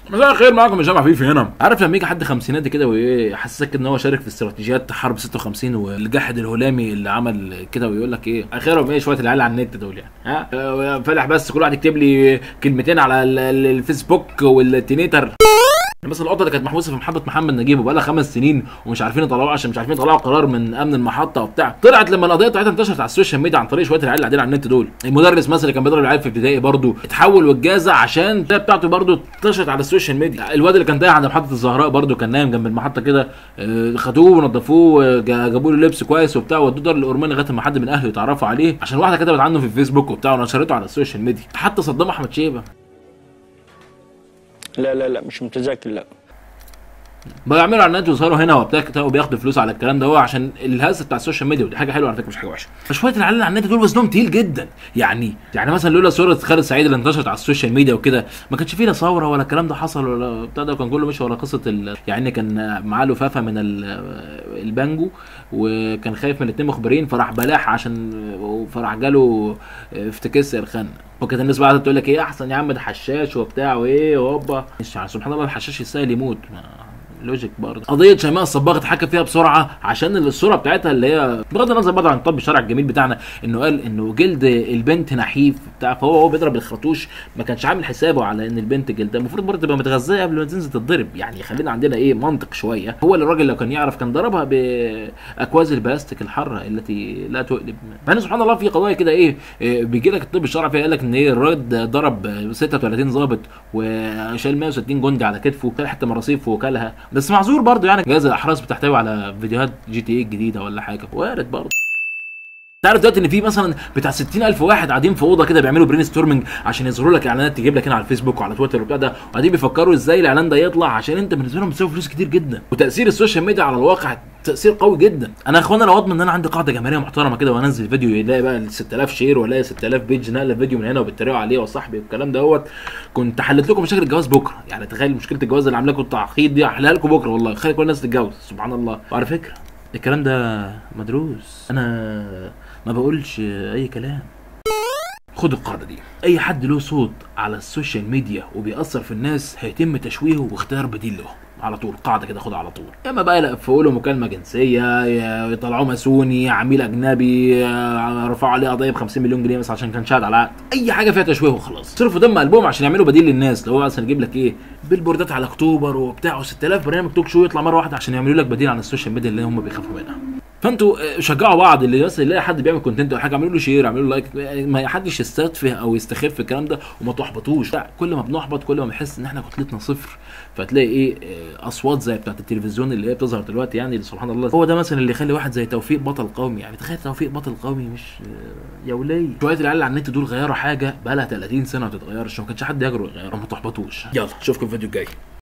مساء الخير معاكم هشام عفيفي هنا عارف لما يجي حد خمسيناتي كده وايه يحسسك ان هو شارك في استراتيجيات حرب 56 والجاحد الهلامي اللي عمل كده ويقول لك ايه اخرهم ايه شويه العيال على النت دول يعني ها آه، فالح بس كل واحد يكتب لي كلمتين على ال- ال- الفيسبوك والتينيتر بس القطه اللي كانت محبوسه في محطه محمد نجيب وبقى لها خمس سنين ومش عارفين يطلعوها عشان مش عارفين يطلعوا قرار من امن المحطه وبتاع طلعت لما القضيه بتاعتها انتشرت على السوشيال ميديا عن طريق شويه العيال اللي قاعدين على النت دول المدرس مثلا اللي كان بيضرب العيال في ابتدائي برضه اتحول واتجازى عشان ده بتاعته برضه انتشرت على السوشيال ميديا الواد اللي كان تايه عند محطه الزهراء برضه كان نايم جنب المحطه كده آه، خدوه ونضفوه آه، جا- جابوا له لبس كويس وبتاع ودوه دار الأورمان لغايه ما حد من اهله يتعرفوا عليه عشان واحده كتبت عنه في الفيسبوك وبتاع ونشرته على السوشيال ميديا حتى صدام احمد شيبه لا لا لا مش متذكر لا بقى يعملوا اعلانات ويظهروا هنا وبتاع كده وبياخدوا فلوس على الكلام ده هو عشان الهز بتاع السوشيال ميديا ودي حاجه حلوه على فكره مش حاجه وحشه فشويه العيال على النت دول وزنهم تقيل جدا يعني يعني مثلا لولا صوره خالد سعيد اللي انتشرت على السوشيال ميديا وكده ما كانش فيه لا ثوره ولا الكلام ده حصل ولا بتاع ده كان كله ماشي ورا قصه ال... يعني كان معاه لفافه من ال... البانجو وكان خايف من الاتنين مخبرين فراح بلاح عشان فراح جاله افتكاس الخن وكانت الناس بقى تقول لك ايه احسن يا عم ده حشاش وبتاع وايه وهوبا يعني سبحان الله الحشاش يستاهل يموت ما- لوجيك برضه قضيه شيماء الصباغ اتحكم فيها بسرعه عشان الصوره بتاعتها اللي هي بغض النظر برضه عن طب الشرع الجميل بتاعنا انه قال انه جلد البنت نحيف بتاع فهو هو بيضرب الخرطوش ما كانش عامل حسابه على ان البنت جلدها المفروض برضه تبقى متغذيه قبل ما تنزل تتضرب يعني خلينا عندنا ايه منطق شويه هو اللي الراجل لو كان يعرف كان ضربها باكواز البلاستيك الحاره التي لا تؤلم مع ان سبحان الله في قضايا كده ايه, إيه بيجي لك الطب الشرعي فيها قال لك ان ايه الراجل ضرب 36 ضابط وشال 160 جندي على كتفه شال حتى مراسيف وكلها بس معذور برضه يعني جهاز الاحراز بتحتوي على فيديوهات جي تي اي الجديده ولا حاجه وارد برضه تعرف دلوقتي ان في مثلا بتاع 60000 واحد قاعدين في اوضه كده بيعملوا برين ستورمنج عشان يظهروا لك اعلانات تجيب لك هنا على الفيسبوك وعلى تويتر وبتاع ده وقاعدين بيفكروا ازاي الاعلان ده يطلع عشان انت بالنسبه لهم بتساوي فلوس كتير جدا وتاثير السوشيال ميديا على الواقع تاثير قوي جدا انا يا اخوانا لو اضمن ان انا عندي قاعده جماهيريه محترمه كده وانزل فيديو يلاقي بقى ال 6000 شير ولا 6000 بيج نقل فيديو من هنا وبيتريقوا عليه وصاحبي والكلام دوت كنت حلت لكم مشاكل الجواز بكره يعني تخيل مشكله الجواز اللي عامله لكم التعقيد دي احلها لكم بكره والله خلي كل الناس تتجوز سبحان الله وعلى فكره الكلام ده مدروس انا ما بقولش اي كلام خد القاعدة دي أي حد له صوت على السوشيال ميديا وبيأثر في الناس هيتم تشويهه واختيار بديل له على طول قاعدة كده خدها على طول يا اما بقى يلقفوا له مكالمة جنسية يا يطلعوه ماسوني عميل أجنبي يا رفعوا عليه قضية ب 50 مليون جنيه بس عشان كان شاهد على عقد أي حاجة فيها تشويه وخلاص صرفوا دم قلبهم عشان يعملوا بديل للناس لو هو مثلا يجيب لك إيه بيلبوردات على أكتوبر وبتاع و6000 برنامج توك شو يطلع مرة واحدة عشان يعملوا لك بديل عن السوشيال ميديا اللي هم بيخافوا منها فانتوا آه، شجعوا بعض اللي بس يلاقي حد بيعمل كونتنت او حاجه اعملوا له شير اعملوا له لايك يعني ما حدش يستتفه او يستخف في الكلام ده وما تحبطوش لا كل ما بنحبط كل ما بنحس ان احنا كتلتنا صفر فتلاقي ايه آه، اصوات زي بتاعت التلفزيون اللي هي بتظهر دلوقتي يعني اللي سبحان الله هو ده مثلا اللي يخلي واحد زي توفيق بطل قومي يعني تخيل توفيق بطل قومي مش آه، يا ولي شويه العيال اللي على النت دول غيروا حاجه بقى لها 30 سنه ما تتغيرش وما كانش حد يجرؤ يغيرها ما تحبطوش يلا اشوفكم في الفيديو الجاي